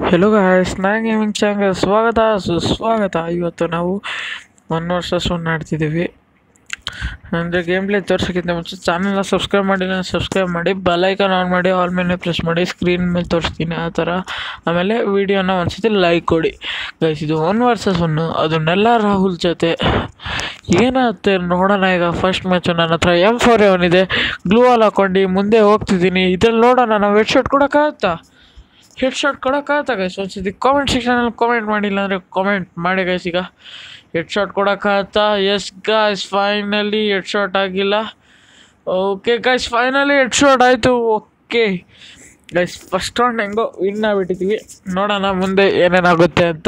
hello guys ನಾನು gaming channel ಸ್ವಾಗತ ಸುಸ್ವಾಗತ ಇವತ್ತು ನಾವು ಒನ್ ವರ್ಷ ಒನ್ ಆಡ್ತಿದ್ದೀವಿ ಅಂದರೆ ಗೇಮ್ ಪ್ಲೇ ತೋರ್ಸೋಕ್ಕಿಂತ ಮುಂಚೆ ಚಾನಲ್ನ ಸಬ್ಸ್ಕ್ರೈಬ್ ಮಾಡಿಲ್ಲ ಸಬ್ಸ್ಕ್ರೈಬ್ ಮಾಡಿ ಬೆಲೈಕನ್ ಆನ್ ಮಾಡಿ ಆಲ್ ಮೇಲೆ ಪ್ರೆಸ್ ಮಾಡಿ ಸ್ಕ್ರೀನ್ ಮೇಲೆ ತೋರಿಸ್ತೀನಿ ಆ ಥರ ಆಮೇಲೆ ವೀಡಿಯೋನ ಒಂದ್ಸತಿ ಲೈಕ್ ಕೊಡಿ ಗೈಸ್ ಇದು ಒನ್ ವರ್ಸಸ್ ಒನ್ನು ಅದನ್ನೆಲ್ಲ ರಾಹುಲ್ ಜೊತೆ ಏನಾಗುತ್ತೆ ನೋಡೋಣ ಈಗ ಫಸ್ಟ್ ಮ್ಯಾಚು ನನ್ನ ಹತ್ರ ಎಮ್ ಫೋರ್ ಎವನ್ ಇದೆ ಗ್ಲೂ ವಾಲ್ ಹಾಕೊಂಡು ಮುಂದೆ ಹೋಗ್ತಿದ್ದೀನಿ ಇದ್ರಲ್ಲಿ ನೋಡೋಣ ನಾವು ಹೆಡ್ ಶಾಟ್ ಕೊಡೋಕ್ಕಾಗತ್ತಾ ಹೆಡ್ ಶಾಟ್ ಕೊಡೋಕ್ಕಾಗತ್ತಾ ಗೈಸ್ ಒಂದ್ಸತಿ ಕಾಮೆಂಟ್ ಸೆಕ್ಷನಲ್ಲಿ ಕಾಮೆಂಟ್ ಮಾಡಿಲ್ಲ ಅಂದರೆ ಕಾಮೆಂಟ್ ಮಾಡಿ ಗೈಸ್ ಈಗ ಹೆಡ್ ಶಾಟ್ ಕೊಡೋಕ್ಕಾಗತ್ತಾ yes guys finally head shot ಆಗಿಲ್ಲ okay guys finally head shot ಆಯಿತು ಓಕೆ ಗೈಸ್ ಫಸ್ಟ್ ರೌಂಡ್ ಹೆಂಗೋ ವಿನ್ ಆಗಿಬಿಟ್ಟಿದ್ದೀವಿ ನೋಡೋಣ ಮುಂದೆ ಏನೇನಾಗುತ್ತೆ ಅಂತ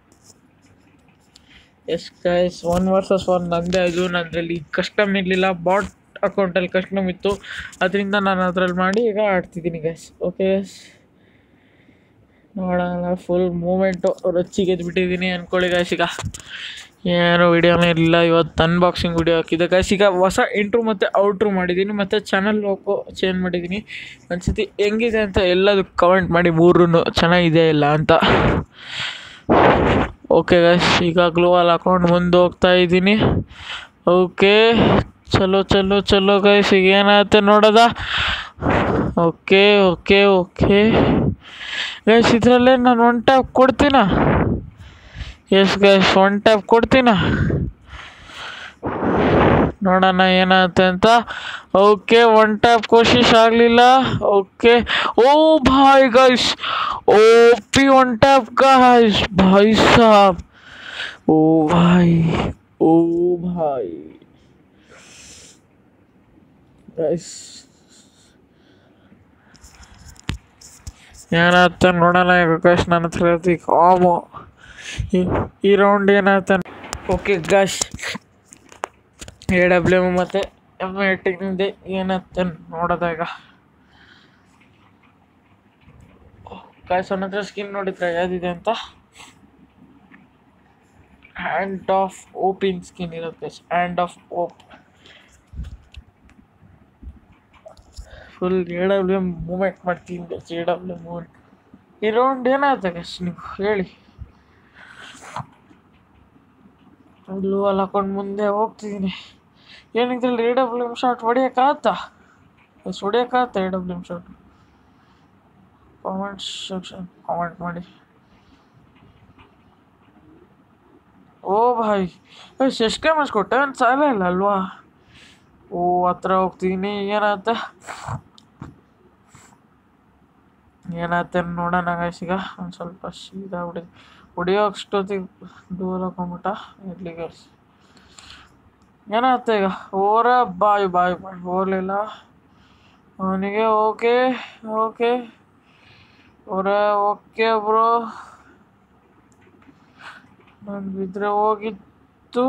yes guys one versus one ನಂದೇ ಅದು ನನ್ನದ್ರಲ್ಲಿ ಕಸ್ಟಮ್ ಇರಲಿಲ್ಲ ಬಾಟ್ ಅಕೌಂಟಲ್ಲಿ ಕಸ್ಟಮ್ ಇತ್ತು ಅದರಿಂದ ನಾನು ಅದ್ರಲ್ಲಿ ಮಾಡಿ ಈಗ ಆಡ್ತಿದ್ದೀನಿ ಗೈಸ್ ಓಕೆ ಗೈಸ್ ನೋಡೋಣ ಫುಲ್ ಮೂಮೆಂಟು ರೊಚ್ಚಿಗೆ ಬಿಟ್ಟಿದ್ದೀನಿ ಅಂದ್ಕೊಳ್ಳಿ ಗೈಸ್ ಈಗ ಏನು ವಿಡಿಯೋನೇ ಇರಲಿಲ್ಲ ಇವತ್ತು ಅನ್ಬಾಕ್ಸಿಂಗ್ ವಿಡಿಯೋ ಹಾಕಿದ್ದೆ ಗೈಸ್ ಈಗ ಹೊಸ ಇಂಟ್ರು ಮತ್ತು ಔಟ್ರು ಮಾಡಿದ್ದೀನಿ ಮತ್ತು ಚಾನಲ್ ಲೋಕೋ ಚೇಂಜ್ ಮಾಡಿದ್ದೀನಿ ಒಂದ್ಸತಿ ಹೆಂಗಿದೆ ಅಂತ ಎಲ್ಲದು ಕಮೆಂಟ್ ಮಾಡಿ ಮೂರೂ ಚೆನ್ನಾಗಿದೆ ಇಲ್ಲ ಅಂತ ಓಕೆ ಗೈಸ್ ಈಗ ಗ್ಲೋವಲ್ ಹಾಕೊಂಡು ಮುಂದೆ ಹೋಗ್ತಾ ಇದ್ದೀನಿ ಓಕೆ ಚಲೋ ಚಲೋ ಚಲೋ ಗೈಸ್ ಈಗ ಏನಾಗುತ್ತೆ ನೋಡೋದ ಓಕೆ ಓಕೆ ಓಕೆ ಗೈಸ್ ಇದರಲ್ಲೇ ನಾನು ಒನ್ ಟ್ಯಾಪ್ ಕೊಡ್ತೀನ ಎಸ್ ಗೈಸ್ ಒನ್ ಟ್ಯಾಪ್ ಕೊಡ್ತೀನ ನೋಡೋಣ ಏನಾಗುತ್ತೆ ಅಂತ ಓಕೆ ಒನ್ ಟ್ಯಾಪ್ ಕೋಶಿಶ್ ಆಗಲಿಲ್ಲ ಓಕೆ ಓ ಭಾಯ್ guys O P one tap guys ಭಾಯ್ ಸಾಬ್ ಓ ಭಾಯ್ ಓ ಭಾಯ್ ಗೈಸ್ ಏನಾಗ್ತ ನೋಡೋಣ ಈಗ ಗೈಸ್ ನನ್ನ ಹತ್ರ ಇರೋದು ಈಗ ಆಮು ಈ- ಈ ರೌಂಡ್ ಏನಾಗ್ತ ಓಕೆ ಗೈಸ್ ಎ ಡಬ್ಲ್ಯೂ ಮತ್ತು ಎಮ್ ಏಟಿಂದ ಏನಾಗ್ತ ನೋಡೋದ ಈಗ ಗೈಸ್ ನನ್ನ ಹತ್ರ ಸ್ಕಿನ್ ನೋಡಿದ್ರೆ ಯಾವ್ದಿದೆ ಅಂತ ಹ್ಯಾಂಡ್ ಆಫ್ ಓಪಿನ್ ಸ್ಕಿನ್ ಇರುತ್ತೆ guys hand of op full A W M moment ಮಾಡ್ತೀನಿ ಗೈಸ್ ಎ ಡಬ್ಲ್ಯೂ ಮೂಮೆಂಟ್ ಈ ರೌಂಡ್ ಏನಾಗುತ್ತೆ ಗೈಸ್ ನೀವು ಹೇಳಿ ಗ್ಲೂ ಅಲ್ಲಿ ಹಾಕೊಂಡು ಮುಂದೆ ಹೋಗ್ತಿದ್ದೀನಿ ಏನಿದ್ರಲ್ಲಿ ಎ ಡಬ್ಲ್ಯೂ ಎಮ್ ಶಾಟ್ ಹೊಡಿಯೋಕ್ಕಾಗತ್ತಾ ಎಸ್ ಹೊಡಿಯೋಕ್ಕಾಗತ್ತಾ A W M shot comment section comment ಮಾಡಿ ಓ ಭಾಯ್ ಏಯ್ ಎಷ್ಟು ಕ್ಯಾಮರ್ಸ್ ಕೊಟ್ಟೆ ಒಂದು ಸಾಲ ಇಲ್ಲ ಅಲ್ವಾ ಓ ಹತ್ರ ಹೋಗ್ತೀನಿ ಏನಾಗುತ್ತೆ ಏನಾಗುತ್ತೆ ನೋಡೋಣ ಗೈಸ್ ಈಗ ಒಂದು ಸ್ವಲ್ಪ ಸೀದಾ ಹೊಡಿ ಹೊಡಿಯೋ ಅಷ್ಟೊತ್ತಿಗೆ ದೂರ ಹಾಕೊಂಬಿಟ್ಟ ಇರ್ಲಿ ಗೈಸ್ ಏನಾಗುತ್ತೆ ಈಗ ಓರ ಬಾಯ್ ಬಾಯ್ ಬಾಯ್ ಹೋಗಲಿಲ್ಲ ಅವನಿಗೆ ಓಕೆ ಓಕೆ ಓರ ಓಕೆ ಬ್ರೋ ನಾನು ಬಿದ್ದರೆ ಹೋಗಿತ್ತು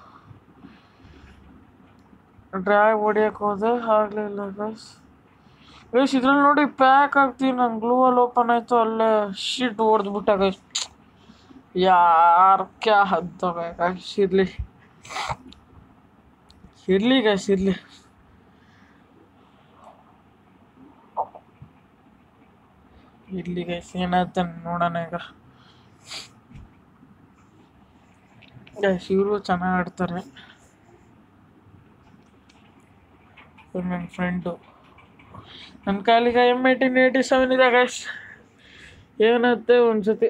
ಡ್ರ್ಯಾಗ್ ಹೊಡಿಯಕ್ಕೆ ಹೋದೆ ಆಗಲಿಲ್ಲ ಗೈಸ್ ಗೈಸ್ ಇದ್ರಲ್ಲಿ ನೋಡಿ ಪ್ಯಾಕ್ ಆಗ್ತೀನಿ ನಂಗೆ ಗ್ಲೂವಲ್ಲಿ ಓಪನ್ ಆಯಿತು ಅಲ್ಲೇ ಶೀಟ್ ಹೊಡೆದ್ಬಿಟ್ಟ ಗೈಸ್ ಯಾರು ಕ್ಯಾ ಹದ್ದು ಗೈಸ್ ಇರಲಿ ಇರಲಿ ಗೈಸ್ ಇರಲಿ ಇರಲಿ ಗೈಸ್ ಏನಾಯ್ತು ನೋಡೋಣ ಈಗ ಗೈಸ್ ಇವರು ಚೆನ್ನಾಗಿ ಆಡ್ತಾರೆ ನನ್ನ ಫ್ರೆಂಡು ನನ್ನ ಕಾಲಿಗ ಎಮ್ ಏಯ್ಟೀನ್ ಏಯ್ಟಿ ಸೆವೆನ್ ಇದೆ ಗೈಸ್ ಏನಾಗುತ್ತೆ ಒಂದ್ಸತಿ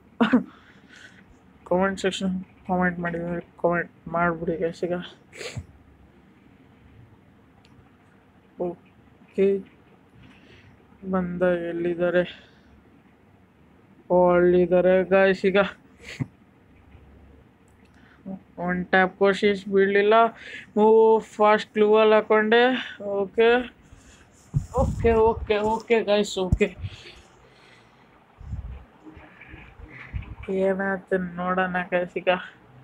ಕಾಮೆಂಟ್ ಸೆಕ್ಷನ್ ಕಾಮೆಂಟ್ ಮಾಡಿದರೆ ಕಾಮೆಂಟ್ ಮಾಡಿಬಿಡಿ ಗೈಸ್ ಈಗ ಓಕೆ ಬಂದ ಎಲ್ಲಿದ್ದಾರೆ ಓ ಅಲ್ಲಿದ್ದಾರೆ ಗಾಯ್ಸ್ ಈಗ ಒನ್ ಟ್ಯಾಪ್ ಕೋಶಿಶ್ ಬೀಳಲಿಲ್ಲ ಮೂವ್ ಫಾಸ್ಟ್ ಗ್ಲೂವಲ್ಲಿ ಹಾಕೊಂಡೆ okay okay okay okay guys okay ಏನಾಯ್ತು ನೋಡೋಣ ಗೈಸ್ ಈಗ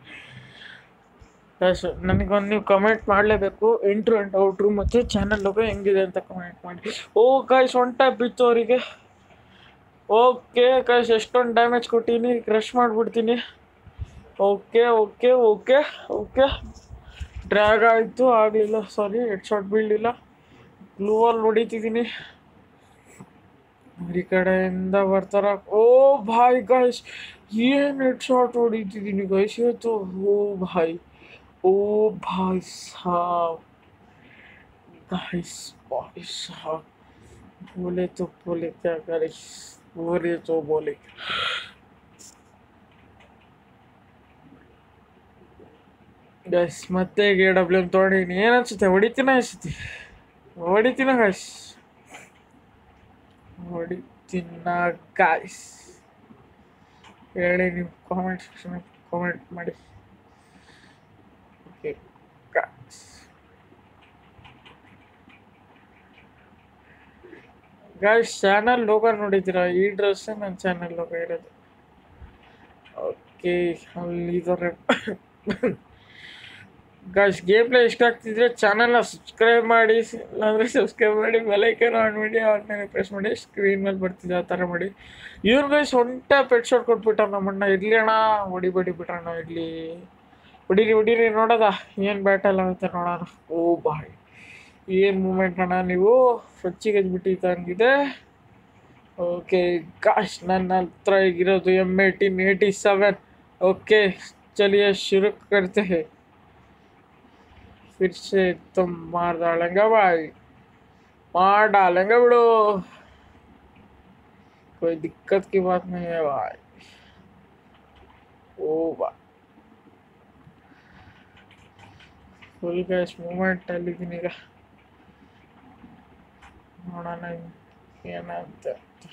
ಗೈಸ್ ನನಗೊಂದು ನೀವು ಕಮೆಂಟ್ ಮಾಡಲೇಬೇಕು ಎಂಟ್ರು ಆ್ಯಂಡ್ ಔಟ್ರು ಮತ್ತು ಚಾನಲ್ ಲೋಗೋ ಹೆಂಗಿದೆ ಅಂತ ಕಮೆಂಟ್ ಮಾಡಿ ಓ ಗೈಸ್ ಒನ್ ಟ್ಯಾಪ್ ಬಿತ್ತು ಅವರಿಗೆ ಓಕೆ ಗೈಸ್ ಎಷ್ಟೊಂದು ಡ್ಯಾಮೇಜ್ ಕೊಟ್ಟೀನಿ ಕ್ರಶ್ ಮಾಡಿಬಿಡ್ತೀನಿ okay okay okay okay drag ಆಯಿತು ಆಗಲಿಲ್ಲ ಸಾರಿ ಹೆಡ್ ಶಾಟ್ ಬೀಳಲಿಲ್ಲ ಗ್ಲೂವಲ್ಲಿ ಹೊಡಿತಿದ್ದೀನಿ ಈ ಕಡೆಯಿಂದ ಬರ್ತಾರ ಓ ಭಾಯ್ ಗೈಸ್ ಏನ್ ಹೆಡ್ ಶಾಟ್ ಹೊಡಿತಿದ್ದೀನಿ ಗೈಸ್ ಇವತ್ತು ಓ ಭಾಯ್ ಓ ಭಾಯ್ ಸಾಬ್ ಗೈಸ್ ಭಾಯ್ ಸಾಬ್ बोले तो बोले क्या करे बोले तो बोले ಗೈಸ್ ಮತ್ತೆ ಗೆ ಡಬ್ಲ್ಯೂ ಎಮ್ ತೊಗೊಂಡಿನಿ ಏನು ಅನ್ಸುತ್ತೆ ಹೊಡಿತೀನ ಅನ್ಸುತ್ತೆ ಹೊಡಿತೀನ ಗೈಸ್ ಹೊಡಿತೀನ ಗಾಯ್ಸ್ ಹೇಳಿ ನೀವು ಕಾಮೆಂಟ್ ಸೆಕ್ಷನ್ ಕಾಮೆಂಟ್ ಮಾಡಿ okay guys guys channel logo ನೋಡಿದ್ದೀರಾ ಈ ಡ್ರೆಸ್ ನನ್ನ ಚಾನಲ್ ಲೋಗೋ ಇರೋದು ಓಕೆ ಅಲ್ಲಿದ್ದಾರೆ ಗಾಯ್ಸ್ ಗೇಮ್ ಪ್ಲೇ ಇಷ್ಟ ಆಗ್ತಿದ್ರೆ ಚಾನಲ್ನ ಸಬ್ಸ್ಕ್ರೈಬ್ ಮಾಡಿ ಇಲ್ಲಾಂದರೆ ಸಬ್ಸ್ಕ್ರೈಬ್ ಮಾಡಿ ಬೆಲೈಕನ್ ಆನ್ ಮಾಡಿ ಅವ್ರನ್ನ ಪ್ರೆಸ್ ಮಾಡಿ ಸ್ಕ್ರೀನ್ ಮೇಲೆ ಬರ್ತಿದೆ ಆ ಥರ ಮಾಡಿ ಇವ್ರು ಗೈಸ್ ಒಂಟ ಪೆಟ್ ಶಾಟ್ ಕೊಟ್ಬಿಟ್ಟ ನಮ್ಮಣ್ಣ ಇರ್ಲಿ ಅಣ್ಣ ಹೊಡಿಬೇಡಿ ಬಿಟ್ರಣ್ಣ ಇರ್ಲಿ ಹೊಡೀರಿ ಹೊಡೀರಿ ನೋಡೋದ ಏನು ಬ್ಯಾಟಲ್ ಆಗುತ್ತೆ ನೋಡೋಣ ಓ ಬಾಯ್ ಏನು ಮೂಮೆಂಟ್ ಅಣ್ಣ ನೀವು ಫ್ರೆಚ್ಚಿಗೆ ಬಿಟ್ಟಿದ್ದಂಗಿದೆ ಓಕೆ ಕಾಶ್ ನನ್ನ ಹತ್ರ ಈಗಿರೋದು M eighteen eighty seven okay ಚಲಿಯ ಶುರು करते हैं फिर से तुम मार डालेंगे भाई मार डालेंगे बड़ो कोई दिक्कत की बात नहीं है भाई ओ भाई ಫುಲ್ ಗ್ಯಾಸ್ ಮೂಮೆಂಟ್ ಅಲ್ಲಿದ್ದೀನಿ ಈಗ ನೋಡೋಣ ಏನಾಗುತ್ತೆ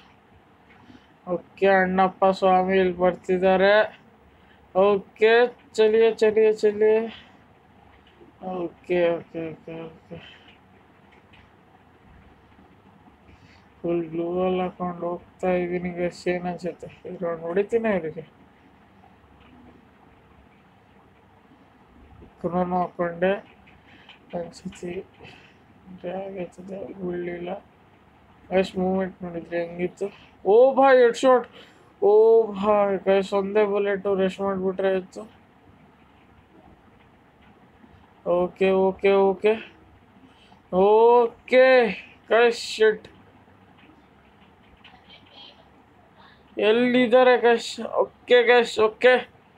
ಓಕೆ ಅಣ್ಣಪ್ಪ ಸ್ವಾಮಿ ಇಲ್ಲಿ ಬರ್ತಿದ್ದಾರೆ ಓಕೆ ಚಲಿಯೇ ಚಲಿಯೇ ಚಲಿಯೇ okay okay okay okay full glue ಎಲ್ಲ ಹಾಕೊಂಡು ಹೋಗ್ತಾ ಇದ್ದೀನಿ ಗಸ್ ಏನು ಅನ್ಸುತ್ತೆ ಇದ್ರೊಂದು ಹೊಡಿತೀನಿ ಇವರಿಗೆ ಕ್ರೋನು ಹಾಕೊಂಡೆ ಅನ್ಸುತ್ತೆ ಆಗೈತದೆ ಉಳ್ಳಿಲ್ಲ ಎಷ್ಟು ಮೂಮೆಂಟ್ ನೋಡಿದ್ರೆ ಹೆಂಗಿತ್ತು ಓ ಭಾಯ್ ಹೆಡ್ ಶಾಟ್ ಓ ಭಾಯ್ ಗೈಸ್ ಒಂದೇ ಬುಲೆಟು ರೆಸ್ಟ್ ಮಾಡಿಬಿಟ್ರೆ ಇತ್ತು okay okay okay okay guys shit ಎಲ್ಲಿದ್ದಾರೆ ಗೈಸ್ ಓಕೆ ಗೈಸ್ ಓಕೆ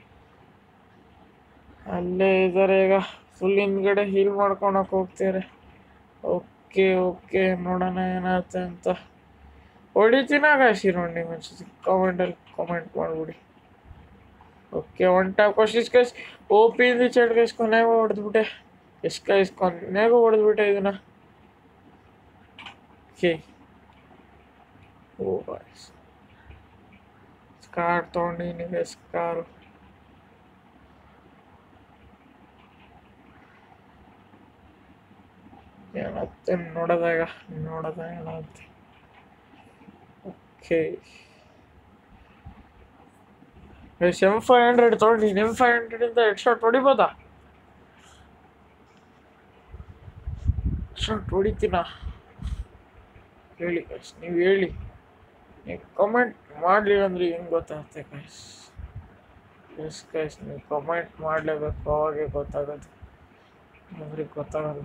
ಅಲ್ಲೇ ಇದ್ದಾರೆ ಈಗ ಫುಲ್ ಹಿಂದ್ಗಡೆ ಹೀಲ್ ಮಾಡ್ಕೊಳಕ್ ಹೋಗ್ತಾರೆ ಓಕೆ ಓಕೆ ನೋಡೋಣ ಏನಾಗುತ್ತೆ ಅಂತ ಹೊಡಿತೀನ ಗಾಯ್ಸಿ ನೋಡಿ ಅನ್ಸುತ್ತೆ ಕಾಮೆಂಟಲ್ಲಿ ಕಾಮೆಂಟ್ ಮಾಡಿಬಿಡಿ ಓಕೆ ಒನ್ ಟ್ಯಾಪ್ ಕೊಶಿಸ್ ಕೈಸ್ ಓ ಪಿ ಇಂದ ಚಡ್ ಕೈಸ್ ಕೊನೆಗೂ ಹೊಡೆದ್ಬಿಟ್ಟೆ ಎಷ್ಟು ಕೈಸ್ ಕೊನೆಗೂ ಹೊಡೆದ್ಬಿಟ್ಟೆ ಇದನ್ನ ಓಕೆ ಓ ಬಾಯ್ಸ್ ಕಾರ್ ತೊಗೊಂಡಿನಿ ಗೈಸ್ ಕಾರು ಏನಾಗುತ್ತೆ ನೋಡೋದಾಗ ನೋಡೋದ ಏನಾಗುತ್ತೆ ಓಕೆ ಎಮ್ ಫೈವ್ ಹಂಡ್ರೆಡ್ ತೊಗೊಂಡು ಎಮ್ ಫೈವ್ ಹಂಡ್ರೆಡಿಂದ ಹೆಡ್ ಶಾಟ್ ಹೊಡಿಬೋದಾ ಶಾಟ್ ಹೊಡಿತೀನ ಹೇಳಿ ಗೈಸ್ ನೀವು ಹೇಳಿ ನೀವು ಕಮೆಂಟ್ ಮಾಡಲಿಲ್ಲ ಅಂದ್ರೆ ಹೆಂಗೆ ಗೊತ್ತಾಗುತ್ತೆ ಗೈಸ್ ಎಸ್ ಗೈಸ್ ನೀವು ಕಮೆಂಟ್ ಮಾಡಲೇಬೇಕು ಅವಾಗೆ ಗೊತ್ತಾಗೋದು ಅಂದ್ರೆ ಗೊತ್ತಾಗಲ್ಲ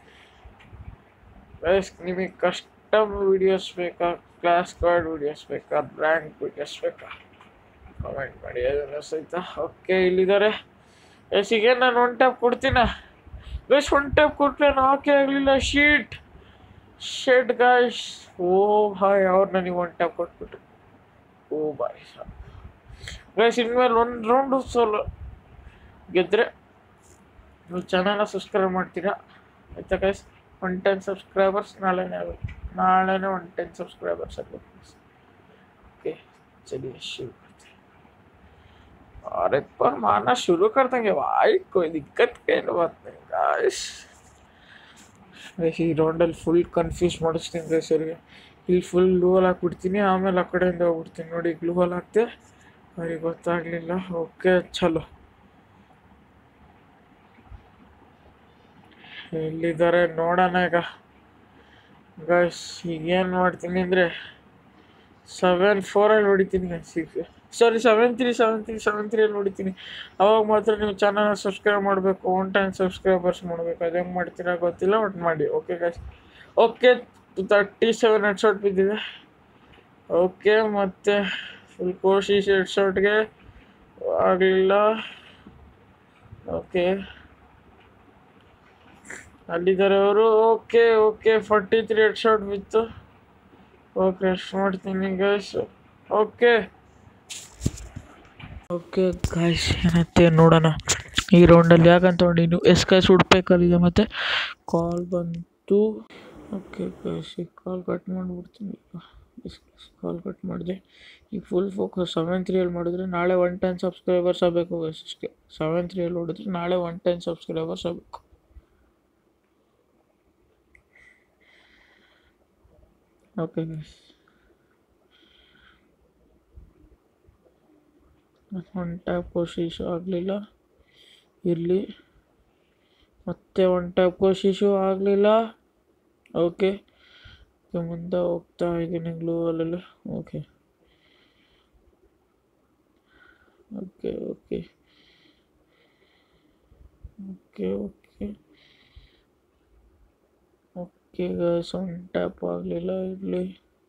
ಗೈಸ್ ನಿಮಗೆ ಕಸ್ಟಮ್ ವಿಡಿಯೋಸ್ ಬೇಕಾ ಕ್ಲಾಸ್ ಕಾರ್ಡ್ ವಿಡಿಯೋಸ್ ಬೇಕಾ ಬ್ರ್ಯಾಂಕ್ ವಿಡಿಯೋಸ್ ಬೇಕಾ ಕಮೆಂಟ್ ಮಾಡಿ ಅದನ್ನು ಸಹಿತ ಓಕೆ ಇಲ್ಲಿದ್ದಾರೆ ಎಸ್ ಈಗ ನಾನು ಒನ್ ಟ್ಯಾಪ್ ಕೊಡ್ತೀನ ಗೈಸ್ ಒನ್ ಟ್ಯಾಪ್ ಕೊಟ್ಟರೆ ನಾಕೆ ಆಗಲಿಲ್ಲ ಶೀಟ್ ಶೆಡ್ ಗಾಯ್ಸ್ ಓ ಭಾಯ್ ಅವ್ರು ನನಗೆ ಒನ್ ಟ್ಯಾಪ್ ಕೊಟ್ಬಿಟ್ರು ಓ ಬಾಯ್ ಗೈಸ್ ಇನ್ಮೇಲೆ ಒಂದು ರೌಂಡು ಸೋಲು ಗೆದ್ದರೆ ನೀವು ಚಾನಲ್ನ ಸಬ್ಸ್ಕ್ರೈಬ್ ಮಾಡ್ತೀರಾ ಆಯ್ತಾ ಗೈಸ್ ಒನ್ ಟೆನ್ ಸಬ್ಸ್ಕ್ರೈಬರ್ಸ್ ನಾಳೆನೇ ಆಗುತ್ತೆ ನಾಳೆನೇ ಒನ್ ಟೆನ್ ಸಬ್ಸ್ಕ್ರೈಬರ್ಸ್ ಆಗಬೇಕು ओके चलिए शुरू करते हैं और एक बार मारना शुरू कर देंगे भाई कोई दिक्कत की बात नहीं गाइस ಈ ರೌಂಡಲ್ಲಿ ಫುಲ್ ಕನ್ಫ್ಯೂಸ್ ಮಾಡಿಸ್ತೀನಿ ಗೈಸ್ ಅವ್ರಿಗೆ ಇಲ್ಲಿ ಫುಲ್ ಗ್ಲೂವಲ್ ಹಾಕ್ಬಿಡ್ತೀನಿ ಆಮೇಲೆ ಆ ಕಡೆಯಿಂದ ಹೋಗ್ಬಿಡ್ತೀನಿ ನೋಡಿ ಗ್ಲೂವಲ್ ಹಾಕ್ತೆ ಅವ್ರಿಗೆ ಗೊತ್ತಾಗಲಿಲ್ಲ ಓಕೆ ಚಲೋ ಎಲ್ಲಿದ್ದಾರೆ ನೋಡೋಣ ಈಗ ಗೈಸ್ ಈಗ ಏನು ಮಾಡ್ತೀನಿ ಅಂದರೆ ಸೆವೆನ್ ಫೋರಲ್ಲಿ ಹೊಡಿತೀನಿ ಗೈಸ್ ಈಗ sorry seven three seven three seven ತ್ರೀಯಲ್ಲಿ ಹೊಡಿತೀನಿ ಅವಾಗ ಮಾತ್ರ ನೀವು ಚಾನಲ್ನ ಸಬ್ಸ್ಕ್ರೈಬ್ ಮಾಡಬೇಕು ಒನ್ ಟೈಮ್ ಸಬ್ಸ್ಕ್ರೈಬರ್ಸ್ ಮಾಡಬೇಕು ಅದು ಹೆಂಗೆ ಮಾಡ್ತೀರಾ ಗೊತ್ತಿಲ್ಲ ಒಟ್ಟು ಮಾಡಿ okay guys okay thirty seven head shot ಬಿದ್ದಿದೆ ಓಕೆ ಮತ್ತೆ ಫುಲ್ ಕೋಶಿಶ್ ಹೆಡ್ ಶಾಟ್ಗೆ ಆಗಲಿಲ್ಲ ಓಕೆ ಅಲ್ಲಿದ್ದಾರೆ ಅವರು okay okay forty three head shot ಬಿತ್ತು ಓಕೆ ಎಷ್ಟು ಮಾಡ್ತೀನಿ ಗೈಸ್ ಓಕೆ ಓಕೆ ಗಾಯ್ಸ್ ಏನತ್ತೆ ನೋಡೋಣ ಈ ರೌಂಡಲ್ಲಿ ಯಾಕಂತ ನೀನು ಎಸ್ ಕೈ ಸುಡ್ಬೇಕಾಗಿದೆ ಮತ್ತು ಕಾಲ್ ಬಂತು ಓಕೆ ಗೈಸ್ ಈಗ ಕಾಲ್ ಕಟ್ ಮಾಡಿಬಿಡ್ತೀನಿ ಎಸ್ ಕಾಲ್ ಕಟ್ ಮಾಡಿದೆ ಈಗ ಫುಲ್ ಫೋಕಸ್ ಸೆವೆನ್ ತ್ರೀಯಲ್ಲಿ ಮಾಡಿದ್ರೆ ನಾಳೆ ಒನ್ ಟೆನ್ ಸಬ್ಸ್ಕ್ರೈಬರ್ಸ್ ಆಗಬೇಕು ಗೈಸ್ ಅಷ್ಟೇ ಸೆವೆನ್ ತ್ರೀಯಲ್ಲಿ ಹೊಡಿದ್ರೆ ನಾಳೆ ಒನ್ ಟೆನ್ ಸಬ್ಸ್ಕ್ರೈಬರ್ಸ್ ಆಗಬೇಕು ಓಕೆ ಗೈಸ್ ಒನ್ ಟ್ಯಾಪ್ ಕೋಶಿಶು ಆಗಲಿಲ್ಲ ಇರಲಿ ಮತ್ತೆ ಒನ್ ಟ್ಯಾಪ್ ಕೋಶಿಶು ಆಗಲಿಲ್ಲ ಓಕೆ ಮುಂದೆ ಹೋಗ್ತಾ ಇದ್ದೀನಿ ಗ್ಲೂ ಅಲ್ಲೆಲ್ಲ okay okay okay okay okay okay guys one tap ಆಗಲಿಲ್ಲ ಇರಲಿ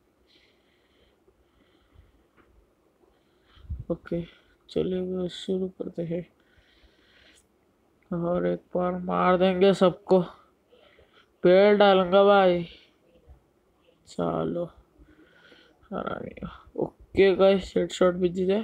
ओके चलिए शुरू करते हैं और एक बार मार देंगे सबको पेड़ डालूंगा भाई चलो ओके गाइस हेड शॉट ಬಿದ್ದಿದೆ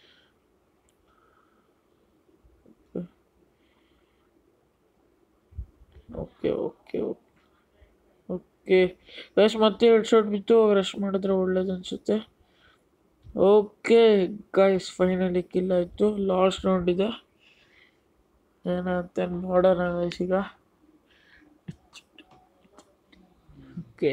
ಓಕೆ ಓಕೆ ಓಕೆ ಗೈಸ್ ಮತ್ತೆ ಹೆಡ್ ಶಾಟ್ ಬಿತ್ತು ರಶ್ ಮಾಡಿದ್ರೆ ಒಳ್ಳೇದು ಅನಿಸುತ್ತೆ ಓಕೆ ಗೈಸ್ ಫೈನಲಿ ಕಿಲ್ ಆಯಿತು ಲಾಸ್ಟ್ ರೌಂಡ್ ಇದೆ ಏನಂತ ನೋಡೋಣ ಗೈಸ್ ಈಗ ಓಕೆ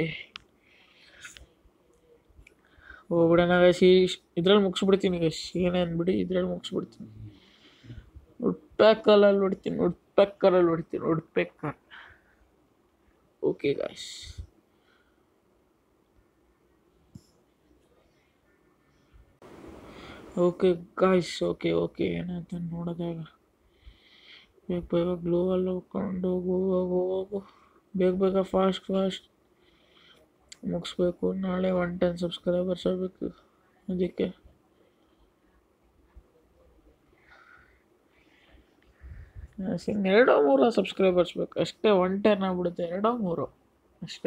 ಹೋಗ್ಬಿಡೋಣ ಗೈಸ್ ಈ ಇದ್ರಲ್ಲಿ ಮುಗಿಸ್ಬಿಡ್ತೀನಿ ಗೈಸ್ ಏನೇ ಅಂದ್ಬಿಡಿ ಇದ್ರಲ್ಲಿ ಮುಗಿಸ್ಬಿಡ್ತೀನಿ ಉಡ್ಪ್ಯಾಕಲ್ಲಿ ಹೊಡಿತೀನಿ ಉಡ್ಪ್ಯಾಕರಲ್ಲಿ ಹೊಡಿತೀನಿ woodpecker okay guys okay guys okay okay ಏನಂತ ನೋಡಿದಾಗ ಬೇಗ ಬೇಗ ಗ್ಲೋವಲ್ಲಿ ಹೋಗ್ಕೊಂಡು ಹೋಗು ಹೋಗು ಹೋಗು ಬೇಗ ಬೇಗ ಫಾಸ್ಟ್ ಫಾಸ್ಟ್ ಮುಗಿಸ್ಬೇಕು ನಾಳೆ ಒನ್ ಟೆನ್ ಸಬ್ಸ್ಕ್ರೈಬರ್ಸ್ ಆಗಬೇಕು ಅದಕ್ಕೆ ಎರಡೋ ಮೂರೋ ಸಬ್ಸ್ಕ್ರೈಬರ್ಸ್ ಬೇಕು ಅಷ್ಟೇ ಒನ್ ಟೆನ್ ಆಗ್ಬಿಡುತ್ತೆ ಎರಡೋ ಮೂರು ಅಷ್ಟೇ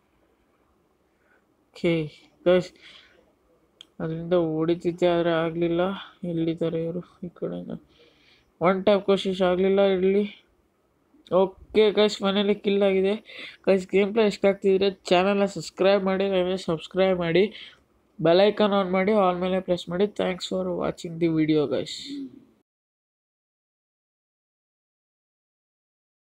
ಓಕೆ ಗೈಸ್ ಅದರಿಂದ ಹೊಡಿತಿದ್ದೆ ಆದರೆ ಆಗಲಿಲ್ಲ ಎಲ್ಲಿದ್ದಾರೆ ಇವರು ಈ ಕಡೆಯಿಂದ ಒನ್ ಟೈಪ್ ಕೋಶಿಶ್ ಆಗಲಿಲ್ಲ ಇರಲಿ ಓಕೆ ಗೈಸ್ ಫೈನಲಿ ಕಿಲ್ ಆಗಿದೆ ಗೈಸ್ ಗೇಮ್ ಪ್ಲೇ ಇಷ್ಟ ಆಗ್ತಿದ್ರೆ ಚಾನಲ್ನ ಸಬ್ಸ್ಕ್ರೈಬ್ ಮಾಡಿ ನಾವೇ ಸಬ್ಸ್ಕ್ರೈಬ್ ಮಾಡಿ ಬೆಲೈಕನ್ ಆನ್ ಮಾಡಿ ಆಲ್ ಮೇಲೆ ಪ್ರೆಸ್ ಮಾಡಿ thanks for watching the video guys